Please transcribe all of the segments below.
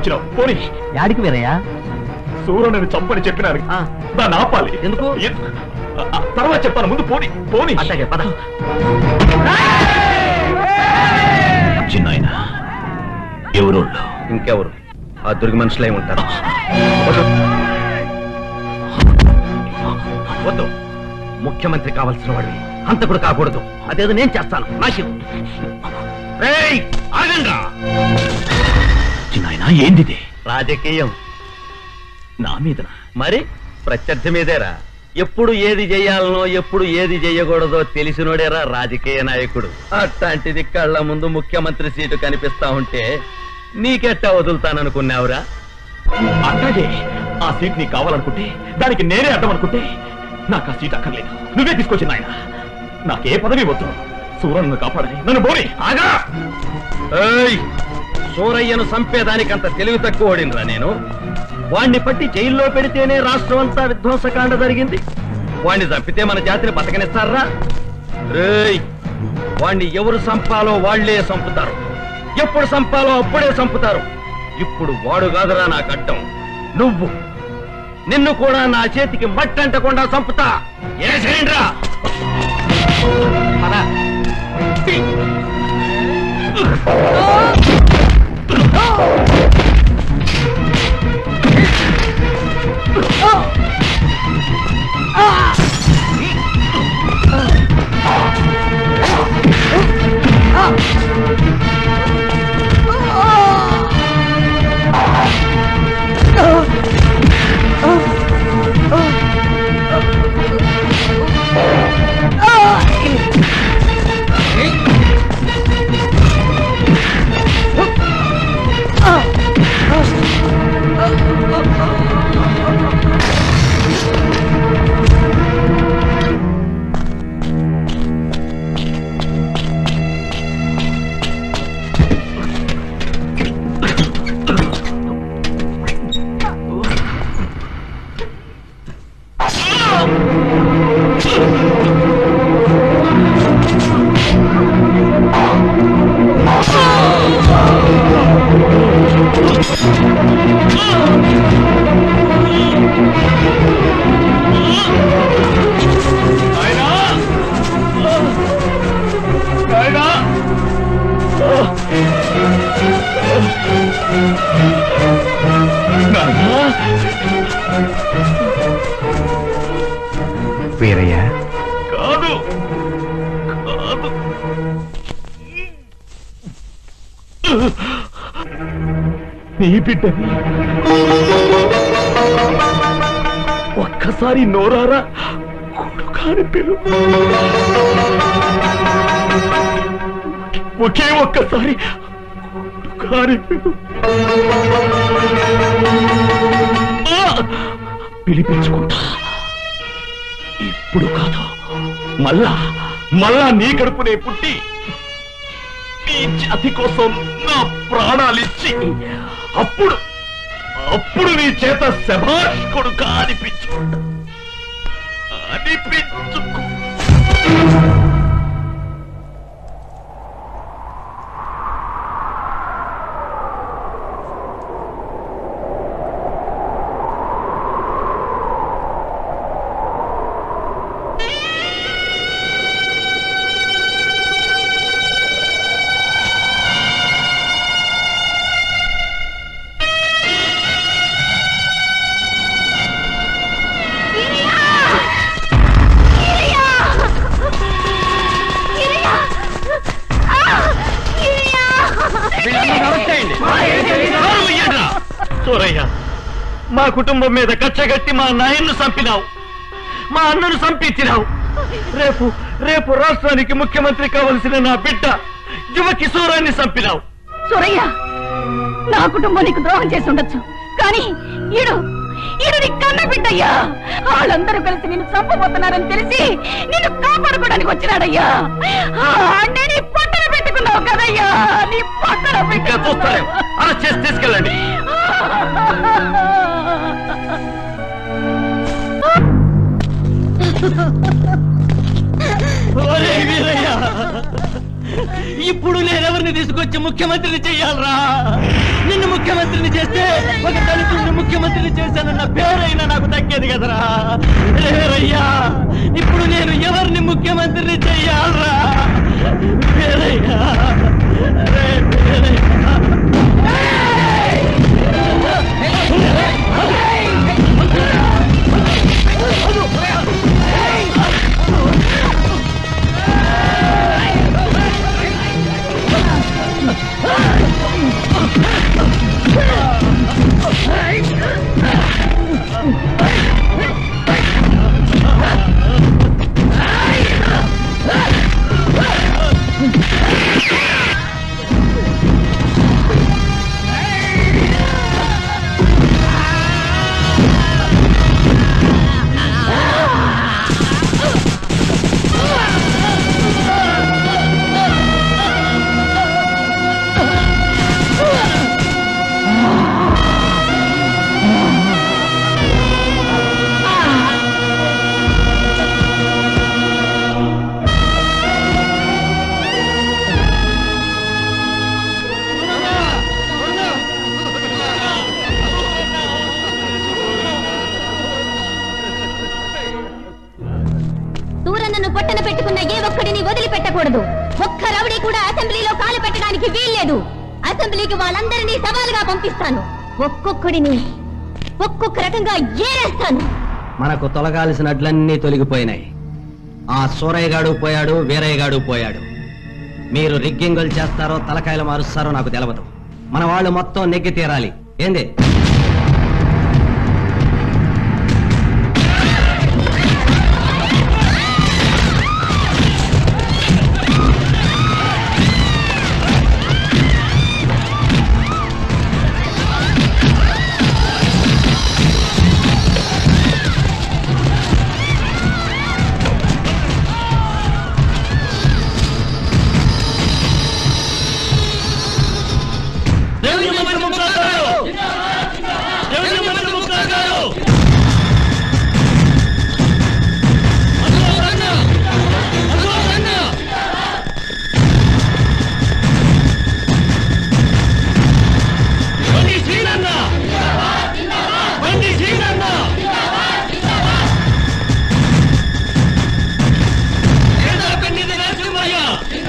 వచ్చినావు పోనీ యాడికి వీరయ్యా సూర్యుని చంపని చెప్పినారు ఆ. దాన్ని ఆపాలి ఎందుకు? ఎందు- ఆ, ఆ, తర్వాత చెప్తాను ముందు పోనీ పోనీ అట్లాగే పద చిన్నాయన ఎవరోళ్ళు ఇంకెవరు ఆ దుర్గ మనుషులై ఉంటారు వద్దు. వద్దు ముఖ్యమంత్రి కావాల్సిన వాడివి హంతకుడు కాకూడదు అదేదో నేను చేస్తాను నాకు ఇవ్వు. రేయ్, ఆగండ్రా. చిన్నాయన ఏందిది రాజకీయం నా మీదన మరి ప్రత్యర్థి మీదేరా ఎప్పుడు ఏది చేయాలనో ఎప్పుడు ఏది చేయకూడదో తెలిసినోడేరా రాజకీయ నాయకుడు అట్లాంటిది కళ్ళ ముందు ముఖ్యమంత్రి సీటు కనిపిస్తా ఉంటే నీకెట్టా వదులుతాననుకున్నావురా అట్లాగే ఆ సీట్ నీకు కావాలనుకుంటే దానికి నేనే అడ్డం అనుకుంటే నాకు ఆ సీట్ అక్కర్లేదు నువ్వే తీసుకొచ్చి నాయన నాకే పదవి వద్దు సూర్యులను కాపాడని నన్ను బోని ఆగా ఏయ్ సూరయ్యను చంపేదానికంత తెలివి తక్కువ ఓడినరా నేను వాణ్ణి పట్టి జైల్లో పెడితేనే రాష్ట్రం అంతా విధ్వంసకాండ జరిగింది వాణ్ణి చంపితే మన జాతిని బతకనిస్తారా రేయ్ వాణ్ణి ఎవరు చంపాలో వాళ్లే చంపుతారు ఎప్పుడు చంపాలో అప్పుడే చంపుతారు ఇప్పుడు వాడు కాదురా నాకు అడ్డం నువ్వు నిన్ను కూడా నా చేతికి మట్టంటకుండా చంపుతా ఏసేయండ్రా పద. వీరయ్య కాదు కాదు నీ బిడ్డని ఒక్కసారి నోరారా కొడుకాని పిలు ఒకే ఒక్కసారి కొడుకాని పిలు ఆ! పిలిపించుకుంటా ఇప్పుడు కాదు మళ్ళా మళ్ళా నీ కడుపునే పుట్టి నీ జాతి కోసం నా ప్రాణాలిచ్చి అప్పుడు అప్పుడు నీ చేత శభాష్ కొడుక అనిపించుకుంటా అనిపించుకో సూరయ్య మా కుటుంబం మీద కచ్చగట్టి మా నాయన్ను చంపినావు మా అన్నను చంపించినావు రేపు రేపు రాష్ట్రానికి ముఖ్యమంత్రి కావలసిన నా బిడ్డ యువ కిశోరాన్ని చంపినావు సూరయ్య నా కుటుంబం నీకు ద్రోహం చేసి ఉండొచ్చు కానీ ఈడు ఈడు నీ కన్న బిడ్డయ్యా వాళ్ళందరూ కలిసి నిన్ను చంపబోతున్నారని తెలిసి నిన్ను కాపాడుకోవడానికి వచ్చినాడయ్యా ఆ, అంటే నీ పక్కన పెట్టుకున్నావు కదయ్యా నీ పక్కన ఇంకా చూస్తారే అరెస్ట్ చేసి తీసుకెళ్ళండి ఒరేయ్ వీరయ్య ఇప్పుడు నేనెవరిని తీసుకొచ్చి ముఖ్యమంత్రిని చెయ్యాలరా నిన్ను ముఖ్యమంత్రిని చేస్తే ఒక దళితుడిని ముఖ్యమంత్రిని చేశానన్న పేరైనా నాకు దక్కేది కదరా లేరయ్యా ఇప్పుడు నేను ఎవరిని ముఖ్యమంత్రిని చెయ్యాలరా పేరయ్యా రే పేరయ్యా సూరన్నను పొట్టన పెట్టుకున్న ఏ ఒక్కడిని వదిలిపెట్టకూడదు ఒక్క రౌడీ కూడా అసెంబ్లీలో కాలు పెట్టడానికి వీల్లేదు అసెంబ్లీకి వాళ్ళందరినీ సవాలుగా పంపిస్తాను ఒక్కొక్కడిని ఒక్కొక్క రకంగా ఏరేస్తాను మనకు తొలగాల్సిన అడ్లన్నీ తొలగిపోయినాయి ఆ సూరయ్యగాడు పోయాడు వీరయ్యగాడు పోయాడు మీరు రిగ్గింగులు చేస్తారో తలకాయలు మారుస్తారో నాకు తెలవదు మన వాళ్ళు మొత్తం నెగ్గి తీరాలి ఏంది రెవెన్యూ మంత్రి ముక్తా గారు రెవెన్యూ మంత్రి ముక్తా గారు బండి శ్రీనన్న బండి శ్రీనన్న కేంద్ర పెన్నిధి నరసింహయ్య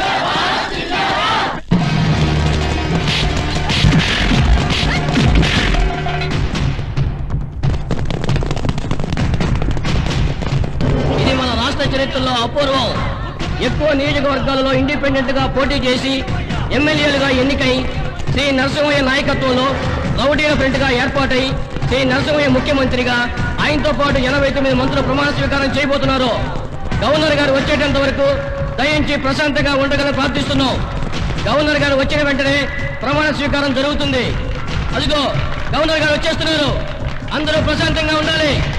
ఇది మన రాష్ట్ర చరిత్రలో అపూర్వం ఎక్కువ నియోజకవర్గాలలో ఇండిపెండెంట్ గా పోటీ చేసి ఎమ్మెల్యేలుగా ఎన్నికై శ్రీ నరసింహయ్య నాయకత్వంలో రౌడీల ఫ్రంట్ గా ఏర్పాటై శ్రీ నరసింహయ్య ముఖ్యమంత్రిగా ఆయనతో పాటు ఎనభై తొమ్మిది మంత్రులు ప్రమాణ స్వీకారం చేయబోతున్నారు గవర్నర్ గారు వచ్చేటంత వరకు దయించి ప్రశాంతంగా ఉండగలని ప్రార్థిస్తున్నాం గవర్నర్ గారు వచ్చిన వెంటనే ప్రమాణ స్వీకారం జరుగుతుంది అదిగో గవర్నర్ గారు వచ్చేస్తున్నారు అందరూ ప్రశాంతంగా ఉండాలి